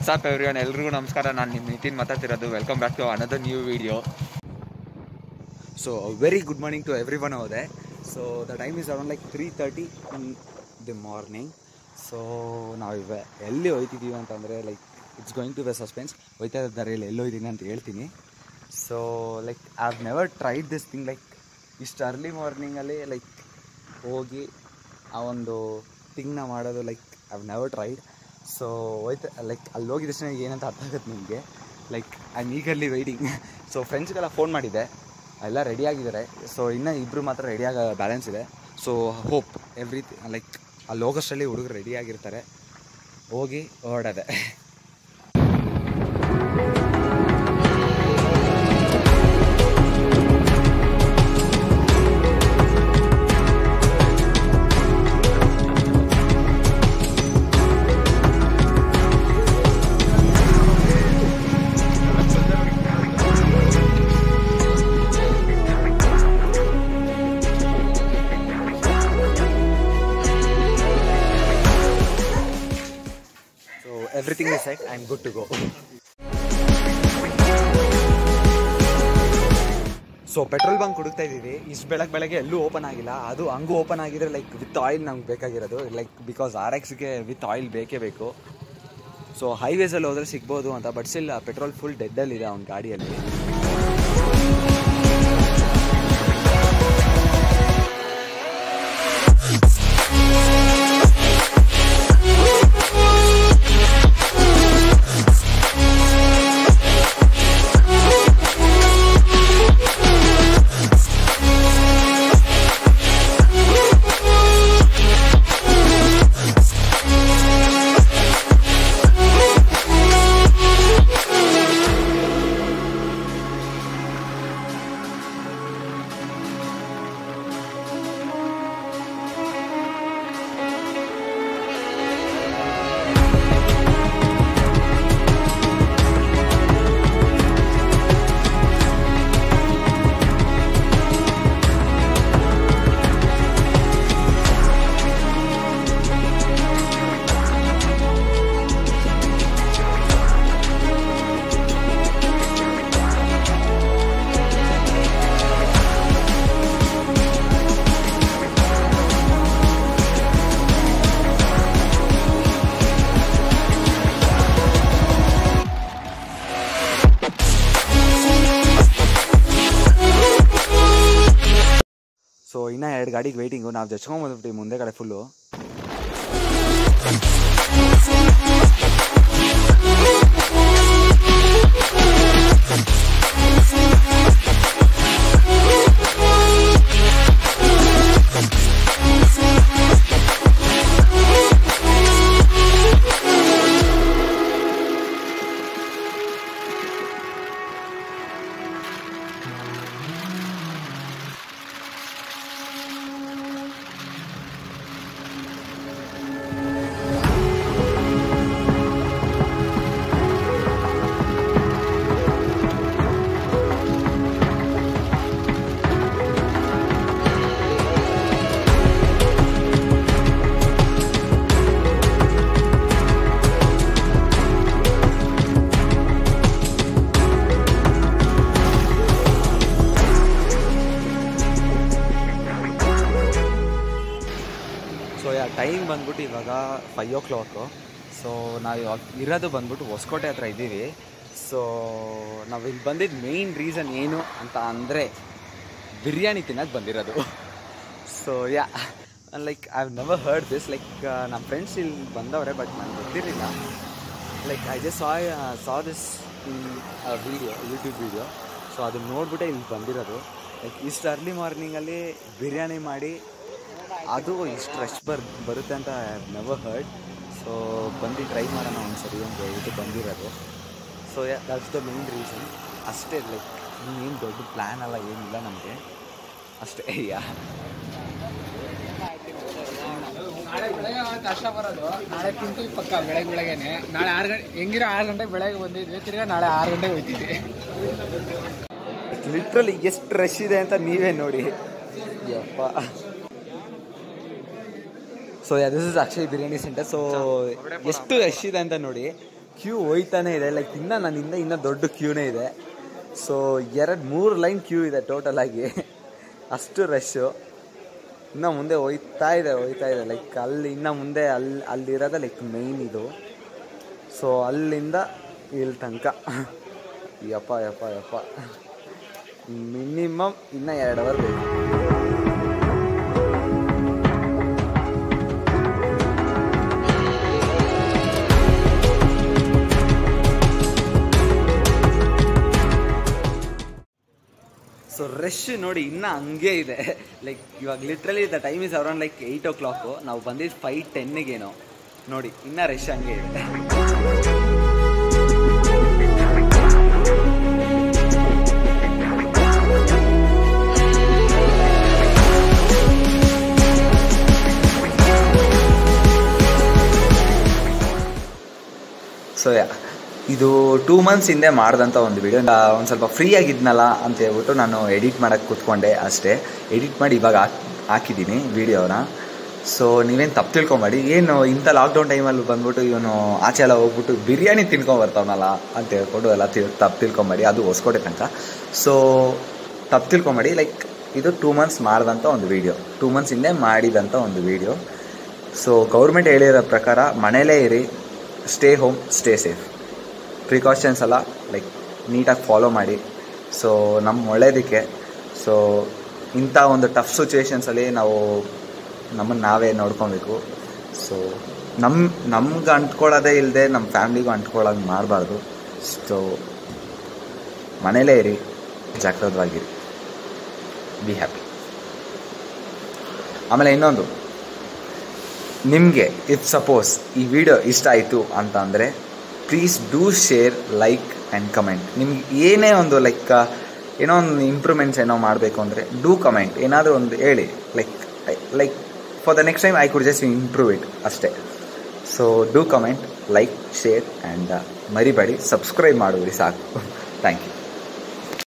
WhatsApp everyone ಎಲ್ರಿಗೂ ನಮಸ್ಕಾರ ನಾನು ನಿಮ್ಮ ನಿತಿನ್ ಮಾತಾಡ್ತಿರೋದು welcome back to another new video so very good morning to everyone ಹೋದೆ so the time is around like three thirty in the morning so ನಾವು ಇವ ಎಲ್ಲಿ ಹೋಯ್ತಿದ್ದೀವಿ ಅಂತಂದರೆ like it's going to be suspense ಹೋಯ್ತಾ ಇರೋ ದಾರಿಯಲ್ಲಿ ಎಲ್ಲಿ ಹೋಯ್ತೀನಿ ಅಂತ ಹೇಳ್ತೀನಿ so like I have never tried this thing like ಇಷ್ಟು ಅರ್ಲಿ ಮಾರ್ನಿಂಗಲ್ಲಿ ಲೈಕ್ ಹೋಗಿ ಆ ಒಂದು ಥಿಂಗ್ನ ಮಾಡೋದು like I have never tried so ಹೋಯ್ತು ಲೈಕ್ ಅಲ್ಲಿ ಹೋಗಿದ ತಕ್ಷಣ ಏನಂತ ಅರ್ಥ ಆಗುತ್ತೆ ನಿಮಗೆ like I am eagerly waiting so ಫ್ರೆಂಡ್ಸ್ಗೆಲ್ಲ ಫೋನ್ ಮಾಡಿದ್ದೆ ಎಲ್ಲ ರೆಡಿ ಆಗಿದ್ದಾರೆ ಸೊ ಇನ್ನೂ ಇಬ್ಬರು ಮಾತ್ರ ರೆಡಿ ಆಗೋ ಬ್ಯಾಲೆನ್ಸ್ ಇದೆ ಸೊ ಹೋಪ್ ಎವ್ರಿ ಲೈಕ್ ಅಲ್ಲಿ ಹೋಗೋಷ್ಟರಲ್ಲಿ ಹುಡುಗರು ರೆಡಿ ಆಗಿರ್ತಾರೆ ಹೋಗಿ ಹೊರಡದೆ so everything is set I am good to go so petrol bunk ಹುಡುಕ್ತಾ ಇದ್ದೀವಿ ಇಷ್ಟು ಬೆಳಗ್ಗೆ ಬೆಳಗ್ಗೆ ಎಲ್ಲೂ ಓಪನ್ ಆಗಿಲ್ಲ ಅದು ಹಂಗೂ ಓಪನ್ ಆಗಿದ್ರೆ ಲೈಕ್ ವಿತ್ ಆಯಿಲ್ ನಮ್ಗೆ ಬೇಕಾಗಿರೋದು ಲೈಕ್ ಬಿಕಾಸ್ ಆರ್ ಎಕ್ಸ್ಗೆ ವಿತ್ ಆಯಿಲ್ ಬೇಕೇ ಬೇಕು ಸೊ ಹೈವೇಸಲ್ಲಿ ಹೋದ್ರೆ ಸಿಗ್ಬೋದು ಅಂತ ಬಟ್ ಸ್ಟಿಲ್ ಪೆಟ್ರೋಲ್ ಫುಲ್ ಡೆಡ್ಡಲ್ಲಿದೆ ಅವ್ನ ಗಾಡಿಯಲ್ಲಿ ಸೊ ಇನ್ನೂ ಎರಡು ಗಾಡಿಗೆ ವೆಯ್ಟಿಂಗು ನಾವು ಜಚ್ಕೊಂಬಂದ್ಬಿಟ್ಟು ಮುಂದೆ ಕಡೆ ಫುಲ್ಲು ಸೊ ಯಾ ಟೈಮ್ ಬಂದ್ಬಿಟ್ಟು ಇವಾಗ ಫೈವ್ ಓ ಕ್ಲಾಕು ಸೊ ನಾವು ಇವಾಗ ಇರೋದು ಬಂದ್ಬಿಟ್ಟು ಹೊಸಕೋಟೆ ಹತ್ರ ಇದ್ದೀವಿ ಸೊ ನಾವು ಇಲ್ಲಿ ಬಂದಿದ್ದು ಮೇಯ್ನ್ ರೀಸನ್ ಏನು ಅಂತ ಅಂದರೆ ಬಿರಿಯಾನಿ ತಿನ್ನೋಕೆ ಬಂದಿರೋದು so yeah like I have never heard this like ನಮ್ಮ ಫ್ರೆಂಡ್ಸ್ ಇಲ್ಲಿ ಬಂದವ್ರೆ ಬಟ್ ನನಗೆ ಗೊತ್ತಿರಲಿಲ್ಲ like I just saw saw this in video YouTube video so ಅದನ್ನ ನೋಡ್ಬಿಟ್ಟೆ ಇಲ್ಲಿ ಬಂದಿರೋದು ಲೈಕ್ ಇಷ್ಟು ಅರ್ಲಿ ಮಾರ್ನಿಂಗಲ್ಲಿ ಬಿರಿಯಾನಿ ಮಾಡಿ ಅದು ಇಷ್ಟು ರಶ್ ಬರ್ ಬರುತ್ತೆ ಅಂತ ನೆವರ್ ಹರ್ಡ್ ಸೊ ಬಂದು ಟ್ರೈ ಮಾಡೋಣ ಒಂದ್ಸರಿ ಅಂತ ಹೇಳ್ಬಿಟ್ಟು ಬಂದಿರೋದು so yeah that's the main reason ಅಷ್ಟೇ ಲೈಕ್ ಇನ್ನೇನು ದೊಡ್ಡ ಪ್ಲ್ಯಾನ್ ಎಲ್ಲ ಏನಿಲ್ಲ ನಮಗೆ ಅಷ್ಟೇ ಯಾ ನಾಳೆ ಬೆಳಗ್ಗೆ ಕಷ್ಟ ಬರೋದು ನಾಳೆ ತಿಂತೀವಿ ಪಕ್ಕ ಬೆಳಗ್ಗೆ ಬೆಳಗ್ಗೆನೆ ನಾಳೆ ಆರು ಗಂಟೆ ಹೆಂಗಿರೋ ಆರು ಗಂಟೆಗೆ ಬೆಳಗ್ಗೆ ಬಂದಿದ್ವಿ ತಿರ್ಗಾ ನಾಳೆ ಆರು ಗಂಟೆಗೆ ಹೋಗ್ತಿದ್ವಿ ಲಿಟ್ರಲಿ ಎಷ್ಟು ರಶ್ ಇದೆ ಅಂತ ನೀವೇ ನೋಡಿ ಯಪ್ಪ so this is Akshay biryani centre so ಎಷ್ಟು ರಶ್ ಇದೆ ಅಂತ ನೋಡಿ ಕ್ಯೂ ಹೋಯ್ತಾನೆ ಇದೆ ಲೈಕ್ ಇನ್ನೂ ನನ್ನಿಂದ ಇನ್ನೂ ದೊಡ್ಡ ಕ್ಯೂನೇ ಇದೆ ಸೊ ಎರಡು ಮೂರು ಲೈನ್ ಕ್ಯೂ ಇದೆ ಟೋಟಲ್ ಆಗಿ ಅಷ್ಟು ರಶ್ಶು ಇನ್ನು ಮುಂದೆ ಹೋಯ್ತಾ ಇದೆ ಹೋಯ್ತಾ ಇದೆ ಲೈಕ್ ಅಲ್ಲಿ ಇನ್ನು ಮುಂದೆ ಅಲ್ಲಿ ಅಲ್ಲಿರೋದೇ ಲೈಕ್ ಮೇಯ್ನ್ ಇದು ಸೊ ಅಲ್ಲಿಂದ ಇಲ್ಲಿ ತನಕ ಯಪ್ಪ ಯಪ್ಪ ಯಪ್ಪ ಮಿನಿಮಮ್ ಇನ್ನೂ ಎರಡು ಅವರ್ ಬೇಕು ಸೊ ರಶ್ ನೋಡಿ ಇನ್ನೂ ಹಂಗೆ ಇದೆ ಲೈಕ್ ಇವಾಗ literally the time is around like eight o'clock ನಾವು ಬಂದಿದ್ದು ಫೈವ್ ಟೆನ್ನಿಗೇನೋ ನೋಡಿ ಇನ್ನೂ ರಶ್ ಹಂಗೆ ಇದೆ ಸೊ ಯಾ ಇದು ಟೂ ಮಂತ್ಸ್ ಹಿಂದೆ ಮಾಡ್ದಂಥ ಒಂದು ವಿಡಿಯೋ ಒಂದು ಸ್ವಲ್ಪ ಫ್ರೀ ಆಗಿದ್ನಲ್ಲ ಅಂತ ಹೇಳ್ಬಿಟ್ಟು ನಾನು ಎಡಿಟ್ ಮಾಡೋಕ್ಕೆ ಕೂತ್ಕೊಂಡೆ ಅಷ್ಟೇ ಎಡಿಟ್ ಮಾಡಿ ಇವಾಗ ಹಾಕ್ ಹಾಕಿದ್ದೀನಿ ವಿಡಿಯೋನ ಸೊ ನೀವೇನು ತಪ್ಪು ತಿಳ್ಕೊಬೇಡಿ ಏನು ಇಂಥ ಲಾಕ್ಡೌನ್ ಟೈಮಲ್ಲಿ ಬಂದ್ಬಿಟ್ಟು ಇವನು ಆಚೆ ಎಲ್ಲ ಹೋಗ್ಬಿಟ್ಟು ಬಿರಿಯಾನಿ ತಿನ್ಕೊಂಬರ್ತಾವನಲ್ಲ ಅಂತ ಹೇಳ್ಕೊಂಡು ಎಲ್ಲ ತಿ ತಪ್ಪು ತಿಳ್ಕೊಬೇಡಿ ಅದು ಹೊಸ್ಕೋಟೆ ತನಕ ಸೊ ತಪ್ಪು ತಿಳ್ಕೊಬೇಡಿ ಲೈಕ್ ಇದು ಟೂ ಮಂತ್ಸ್ ಮಾಡಿದಂಥ ಒಂದು ವಿಡಿಯೋ ಟೂ ಮಂತ್ಸ್ ಹಿಂದೆ ಮಾಡಿದಂಥ ಒಂದು ವಿಡಿಯೋ ಸೊ ಗೌರ್ಮೆಂಟ್ ಹೇಳಿರೋ ಪ್ರಕಾರ ಮನೇಲೇ ಇರಿ stay home stay safe precautions ಎಲ್ಲ ಲೈಕ್ ನೀಟಾಗಿ ಫಾಲೋ ಮಾಡಿ ಸೊ ನಮ್ಮ ಒಳ್ಳೇದಕ್ಕೆ ಸೊ ಇಂಥ ಒಂದು ಟಫ್ ಸಿಚುವೇಶನ್ಸಲ್ಲಿ ನಾವು ನಮ್ಮನ್ನು ನಾವೇ ನೋಡ್ಕೊಬೇಕು ಸೊ ನಮ್ಮ ನಮ್ಗೆ ಅಂಟ್ಕೊಳ್ಳೋದೇ ಇಲ್ಲದೆ ನಮ್ಮ ಫ್ಯಾಮ್ಲಿಗೂ ಅಂಟ್ಕೊಳ್ಳೋದು ಮಾಡಬಾರ್ದು ಸೊ ಮನೇಲೇ ಇರಿ ಜಾಗೃತವಾಗಿರಿ ಬಿ ಹ್ಯಾಪಿ ಆಮೇಲೆ ಇನ್ನೊಂದು ನಿಮಗೆ ಇಫ್ ಸಪೋಸ್ ಈ ವಿಡಿಯೋ ಇಷ್ಟ ಆಯಿತು ಅಂತ ಅಂದರೆ please do share like and comment ನಿಮ್ಗೆ ಏನೇ ಒಂದು ಲೈಕ್ ಏನೋ ಒಂದು ಇಂಪ್ರೂವ್ಮೆಂಟ್ಸ್ ಏನೋ ಮಾಡಬೇಕು ಅಂದರೆ ಡೂ ಕಮೆಂಟ್ ಏನಾದರೂ ಒಂದು ಹೇಳಿ like like for the next time I could just improve it ಅಷ್ಟೇ so do comment like share and ಮರಿಬೇಡಿ ಸಬ್ಸ್ಕ್ರೈಬ್ ಮಾಡಿಬಿಡಿ ಸಾಕು ಥ್ಯಾಂಕ್ ಯು